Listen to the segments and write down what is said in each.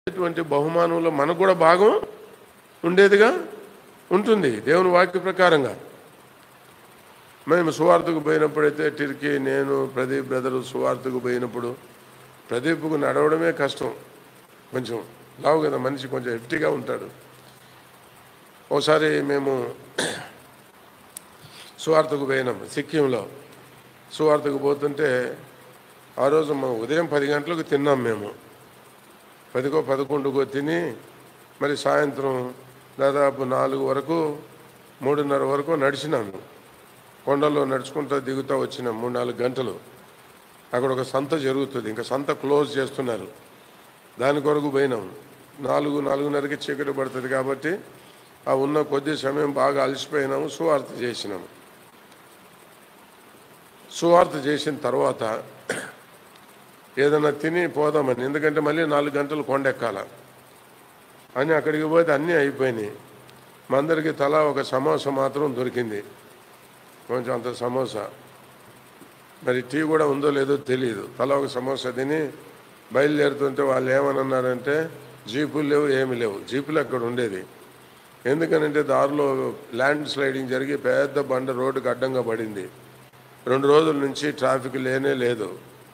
ఇటువంటి బహుమానంలో మనకు కూడా భాగం ఉండేదిగా ఉంటుంది దేవుని వాక్య ప్రకారంగా మేము సువార్తకు పోయినప్పుడైతే టిర్కీ నేను ప్రదీప్ బ్రదరు సువార్తకు పోయినప్పుడు ప్రదీప్కు నడవడమే కష్టం కొంచెం లావు కదా మనిషి కొంచెం హెఫ్టీగా ఉంటాడు ఒకసారి మేము సువార్తకు పోయినాం సిక్కింలో సువార్తకు పోతుంటే ఆ రోజు మా ఉదయం పది గంటలకు తిన్నాం మేము పదికో పదకొండుకో తిని మరి సాయంత్రం దాదాపు నాలుగు వరకు మూడున్నర వరకు నడిచినాము కొండల్లో నడుచుకుంటూ దిగుతూ వచ్చినాం మూడు నాలుగు గంటలు అక్కడ ఒక సంత జరుగుతుంది ఇంకా సంత క్లోజ్ చేస్తున్నారు దాని కొరకు పోయినాం నాలుగు నాలుగున్నరకి చీకటి పడుతుంది కాబట్టి ఆ ఉన్న కొద్ది సమయం బాగా అలసిపోయినాము సువార్త చేసినాము సువార్త చేసిన తర్వాత ఏదైనా తిని పోదామని ఎందుకంటే మళ్ళీ నాలుగు గంటలు కొండెక్కాల అని అక్కడికి పోతే అన్నీ అయిపోయినాయి మా అందరికీ తలా ఒక సమోసా మాత్రం దొరికింది కొంచెం అంత సమోసా మరి టీ కూడా ఉందో లేదో తెలియదు తలా ఒక సమోసా తిని బయలుదేరుతుంటే వాళ్ళు ఏమన్నారంటే జీపులు లేవు ఏమి లేవు జీపులు అక్కడ ఉండేది ఎందుకనంటే దారిలో ల్యాండ్ స్లైడింగ్ జరిగి పెద్ద బండ రోడ్డుకి అడ్డంగా పడింది రెండు రోజుల నుంచి ట్రాఫిక్ లేనే లేదు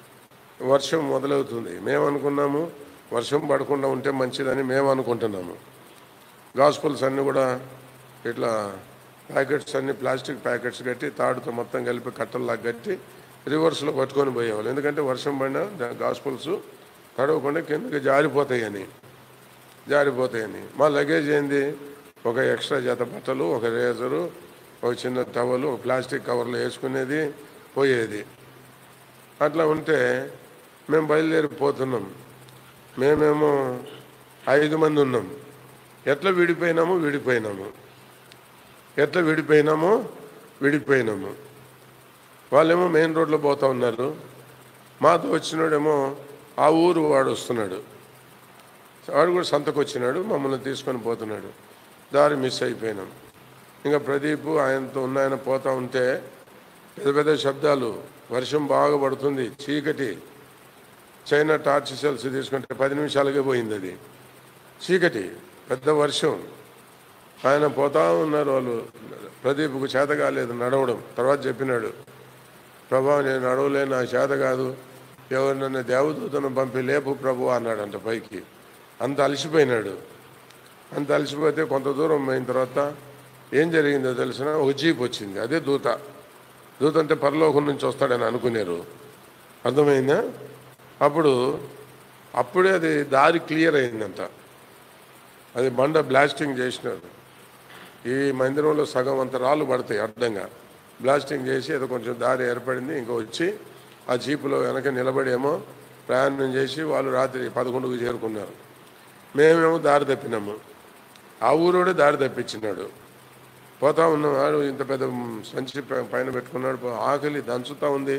వర్షం మొదలవుతుంది మేము అనుకున్నాము వర్షం పడకుండా ఉంటే మంచిదని మేము అనుకుంటున్నాము గాస్పుల్స్ అన్నీ కూడా ఇట్లా ప్యాకెట్స్ అన్ని ప్లాస్టిక్ ప్యాకెట్స్ కట్టి తాడుతో మొత్తం కలిపి కట్టల్లాగా కట్టి రివర్స్లో పట్టుకొని పోయేవాళ్ళు ఎందుకంటే వర్షం పడినా గాస్పుల్స్ తడవకుండా కిందకి జారిపోతాయని జారిపోతాయని మా లగేజ్ ఏంది ఒక ఎక్స్ట్రా జత బట్టలు ఒక రేజరు ఒక చిన్న టవలు ఒక ప్లాస్టిక్ కవర్లో వేసుకునేది పోయేది అట్లా ఉంటే మేము బయలుదేరిపోతున్నాం మేమేమో ఐదు మంది ఉన్నాం ఎట్లా విడిపోయినామో విడిపోయినాము ఎట్లా విడిపోయినామో విడిపోయినాము వాళ్ళేమో మెయిన్ రోడ్లో పోతా ఉన్నారు మాతో వచ్చినాడేమో ఆ ఊరు వాడు వస్తున్నాడు వాడు కూడా సంతకు వచ్చినాడు మమ్మల్ని తీసుకొని పోతున్నాడు దారి మిస్ అయిపోయినాం ఇంకా ప్రదీప్ ఆయనతో ఉన్న ఆయన పోతా ఉంటే పెద్ద పెద్ద శబ్దాలు వర్షం బాగా పడుతుంది చీకటి చైనా టార్చ్ సెల్స్ తీసుకుంటే పది నిమిషాలకే పోయింది అది చీకటి పెద్ద వర్షం ఆయన పోతా ఉన్నారు వాళ్ళు ప్రదీప్కు చేత కాలేదు నడవడం తర్వాత చెప్పినాడు ప్రభా నేను నడవలేను నా చేత కాదు ఎవరు నన్ను దేవదూతను పంపి లేపు ప్రభు అన్నాడంట పైకి అంత అలసిపోయినాడు అంత అలసిపోతే కొంత దూరం అయిన తర్వాత ఏం జరిగిందో తెలిసిన ఒక జీప్ వచ్చింది అదే దూత దూత అంటే పరలోకం నుంచి వస్తాడని అనుకున్నారు అర్థమైందా అప్పుడు అప్పుడే అది దారి క్లియర్ అయిందంట అది బండ బ్లాస్టింగ్ చేసినారు ఈ మందిరంలో సగం అంత రాళ్ళు పడతాయి అర్థంగా బ్లాస్టింగ్ చేసి ఏదో కొంచెం దారి ఏర్పడింది ఇంకా వచ్చి ఆ జీపులో వెనక నిలబడేమో ప్రయాణం చేసి వాళ్ళు రాత్రి పదకొండుకు చేరుకున్నారు మేమేమో దారి తప్పినాము ఆ ఊరోడే దారి తప్పించినాడు పోతా ఉన్నవాడు ఇంత పెద్ద సంచి పై- పైన పెట్టుకున్నాడు పో- ఆకలి దంచుతా ఉంది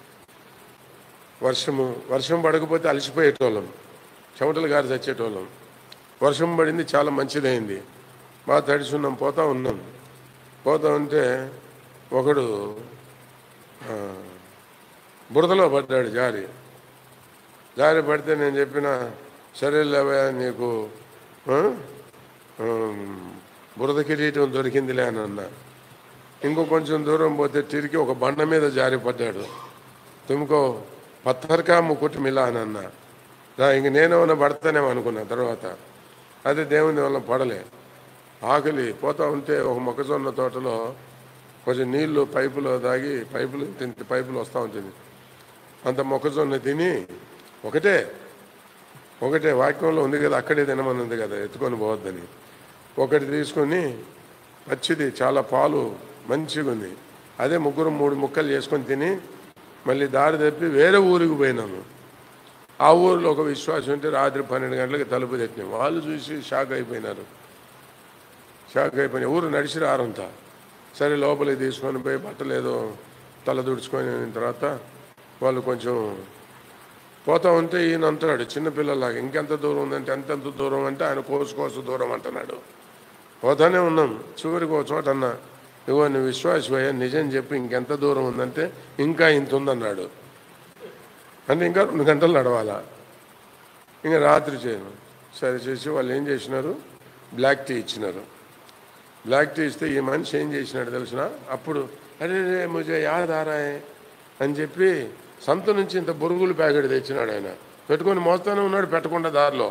వర్షము వర్షం పడకపోతే అలసిపోయేటోళ్ళం చెమటలు గారి చచ్చేటోళ్ళం వర్షం పడింది చాలా మంచిదైంది బాగా తడిచున్నాం పోతా ఉన్నాం పోతా ఉంటే ఒకడు ఆ, బురదలో పడ్డాడు జారి జారి పడితే నేను చెప్పిన సరేలేవయ్యా నీకు ఆ, ఉమ్, బురద కిరీటం దొరికిందిలే అని అన్నా ఇంకో కొంచెం దూరం పోతే తిరిగి ఒక బండ మీద జారి పడ్డాడు తుమ్కో పత్తర్కా ముకుటి మిలా అని అన్నా దా ఇంక నేనేమన్నా పడతానేమో అనుకున్నా తర్వాత అదే దేవుని వల్ల పడలే ఆకలి పోతా ఉంటే ఒక మొక్కజొన్న తోటలో కొంచెం నీళ్లు పైపులో దాగి పైపులు ఇంత పైపులు వస్తూ ఉంటుంది అంత మొక్కజొన్న తిని ఒకటే ఒకటే వాక్యంలో ఉంది కదా అక్కడే తినమని ఉంది కదా ఎత్తుకొని పోవద్దని ఒకటి తీసుకొని పచ్చిది చాలా పాలు మంచిగా ఉంది అదే ముగ్గురు మూడు ముక్కలు చేసుకొని తిని మళ్ళీ దారి తప్పి వేరే ఊరికి పోయినాము ఆ ఊరిలో ఒక విశ్వాసం ఉంటే రాత్రి పన్నెండు గంటలకు తలుపు తెచ్చినాం వాళ్ళు చూసి షాక్ అయిపోయినారు షాక్ అయిపోయిన ఊరు నడిచి రారంతా సరే లోపలికి తీసుకొని పోయి బట్టలు ఏదో తల దుడుచుకొని తర్వాత వాళ్ళు కొంచెం పోతా ఉంటే ఈయన అంటున్నాడు చిన్నపిల్లలాగా ఇంకెంత దూరం ఉందంటే ఎంతెంత దూరం అంటే ఆయన కోసు కోసు దూరం అంటున్నాడు పోతానే ఉన్నాం చివరికి ఒక చోట అన్నా ఇగో నువ్వు విశ్వాసమయ్యా నిజం చెప్పి ఇంకెంత దూరం ఉందంటే ఇంకా ఇంత ఉందన్నాడు అంటే ఇంకా రెండు గంటలు నడవాలా ఇంకా రాత్రి చేయను సరే చేసి వాళ్ళు ఏం చేసినారు బ్లాక్ టీ ఇచ్చినారు బ్లాక్ టీ ఇస్తే ఈ మనిషి ఏం చేసినాడు తెలిసిన అప్పుడు అరే రే ముజే యాద్ ఆ రहा है అని చెప్పి సంత నుంచి ఇంత బొరుగులు ప్యాకెట్ తెచ్చినాడు ఆయన పెట్టుకొని మోస్తానే ఉన్నాడు పెట్టకుండా దారిలో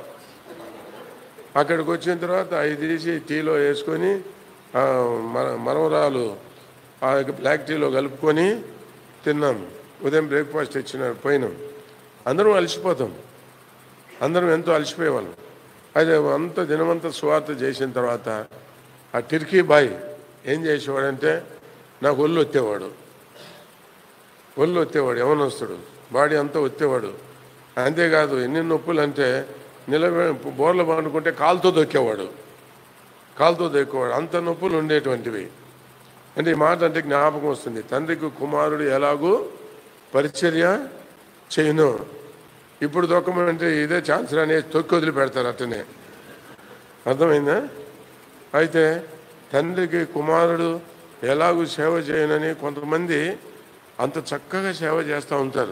అక్కడికి వచ్చిన తర్వాత అవి తీసి టీలో వేసుకొని ఆ, మన మనవరాలు ఆ బ్లాక్ టీలో కలుపుకొని తిన్నాం ఉదయం బ్రేక్ఫాస్ట్ ఇచ్చిన పోయినాం అందరం అలసిపోతాం అందరం ఎంతో అలసిపోయేవాళ్ళం అయితే అంత దినమంతా స్వార్థ చేసిన తర్వాత ఆ టిర్కీ బాయ్ ఏం చేసేవాడంటే నాకు ఒళ్ళు వచ్చేవాడు ఒళ్ళు వచ్చేవాడు యవనస్తుడు బాడీ అంతా వచ్చేవాడు అంతేకాదు ఎన్ని నొప్పులు అంటే నిలబె బోర్లు పండుకుంటే కాలుతో దొక్కేవాడు కాలుతో దొక్కేవాడు అంత నొప్పులు ఉండేటువంటివి అంటే ఈ మాట అంటే జ్ఞాపకం వస్తుంది తండ్రికి కుమారుడు ఎలాగూ పరిచర్య చేయను ఇప్పుడు దొక్కమంటే ఇదే ఛాన్స్ అని తొక్కి వదిలి పెడతారు అట్టనే అర్థమైందా అయితే తండ్రికి కుమారుడు ఎలాగూ సేవ చేయనని కొంతమంది అంత చక్కగా సేవ చేస్తూ ఉంటారు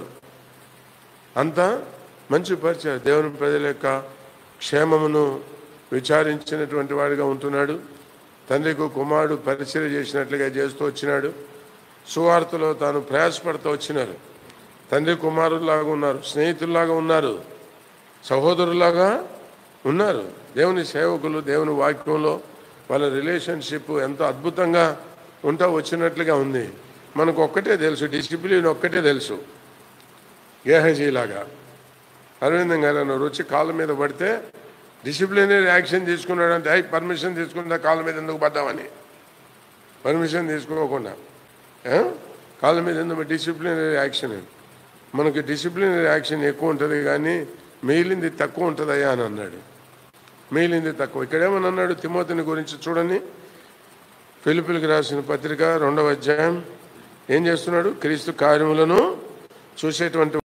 అంత మంచి పరిచయం దేవుని ప్రజల యొక్క క్షేమమును విచారించినటువంటి వాడిగా ఉంటున్నాడు తండ్రికి కుమారుడు పరిచయం చేసినట్లుగా చేస్తూ వచ్చినాడు సువార్తలో తాను ప్రయాసపడుతూ వచ్చినారు తండ్రి కుమారులాగా ఉన్నారు స్నేహితుల్లాగా ఉన్నారు సహోదరులాగా ఉన్నారు దేవుని సేవకులు దేవుని వాక్యంలో వాళ్ళ రిలేషన్షిప్ ఎంతో అద్భుతంగా ఉంటా వచ్చినట్లుగా ఉంది మనకు ఒక్కటే తెలుసు డిసిప్లిన్ ఒక్కటే తెలుసు గేహజీలాగా అరవిందం గారు అన్నారు వచ్చి కాళ్ళ మీద పడితే డిసిప్లినరీ యాక్షన్ తీసుకున్నాడంటే ఐ పర్మిషన్ తీసుకుంటా కాళ్ళ మీద ఎందుకు పడ్డామని పర్మిషన్ తీసుకోకుండా ఆ? కాళ్ళ మీద ఎందుకు డిసిప్లినరీ యాక్షన్ మనకి డిసిప్లినరీ యాక్షన్ ఎక్కువ ఉంటుంది కానీ మిగిలింది తక్కువ ఉంటుందయ్యా అని అన్నాడు మిగిలింది తక్కువ ఇక్కడేమని అన్నాడు తిమోతిని గురించి చూడండి ఫిలిపిలకు రాసిన పత్రిక రెండవ అధ్యాయం ఏం చేస్తున్నాడు క్రీస్తు కార్యములను చూసేటువంటి